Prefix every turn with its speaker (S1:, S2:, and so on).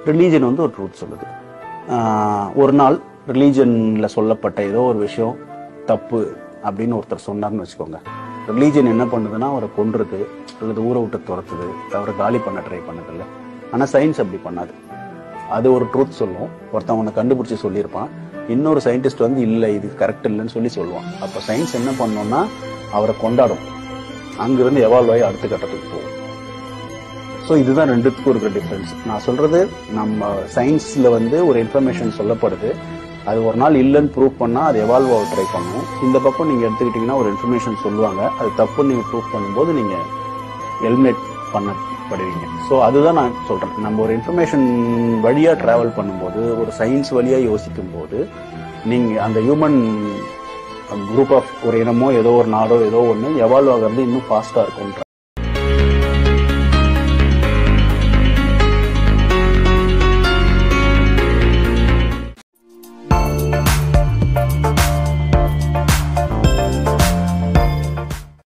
S1: religion வந்து ஒரு truth சொல்லுது ஆஹ் ஒரு நாள் ரிலீஜன்ல சொல்லப்பட்ட ஏதோ ஒரு விஷயம் தப்பு அப்படின்னு ஒருத்தர் சொன்னார்னு வச்சுக்கோங்க ரிலீஜன் என்ன பண்ணுதுன்னா அவரை கொன்றுது அல்லது ஊரை விட்டு துரத்துது அவரை காலி பண்ண ட்ரை பண்ணுதில்ல ஆனா சயின்ஸ் அப்படி பண்ணாது அது ஒரு ட்ரூத் சொல்லும் ஒருத்தன் அவனை கண்டுபிடிச்சு சொல்லியிருப்பான் இன்னொரு சயின்டிஸ்ட் வந்து இல்ல இது கரெக்ட் இல்லைன்னு சொல்லி சொல்லுவான் அப்ப சயின்ஸ் என்ன பண்ணோம்னா அவரை கொண்டாடும் அங்கிருந்து எவால்வ் ஆகி அடுத்த கட்டத்துக்கு போகும் ஸோ இதுதான் ரெண்டுத்துக்கும் இருக்கிற டிஃபரன்ஸ் நான் சொல்றது நம்ம சயின்ஸ்ல வந்து ஒரு இன்ஃபர்மேஷன் சொல்லப்படுது அது ஒரு நாள் இல்லைன்னு ப்ரூவ் பண்ணா அது எவால்வ் ஆக ட்ரை பண்ணும் இந்த பக்கம் நீங்க எடுத்துக்கிட்டீங்கன்னா ஒரு இன்ஃபர்மேஷன் சொல்லுவாங்க அது தப்புன்னு நீங்க ப்ரூவ் பண்ணும்போது நீங்க எலிமினேட் பண்ணப்படுவீங்க ஸோ அதுதான் நான் சொல்றேன் நம்ம ஒரு இன்ஃபர்மேஷன் வழியா டிராவல் பண்ணும்போது ஒரு சயின்ஸ் வழியா யோசிக்கும் போது நீங்க அந்த ஹியூமன் குரூப் ஆஃப் ஒரு இனமோ ஏதோ ஒரு நாடோ ஏதோ ஒன்று எவால்வ் ஆகிறது இன்னும் ஃபாஸ்டா இருக்கும்ன்ற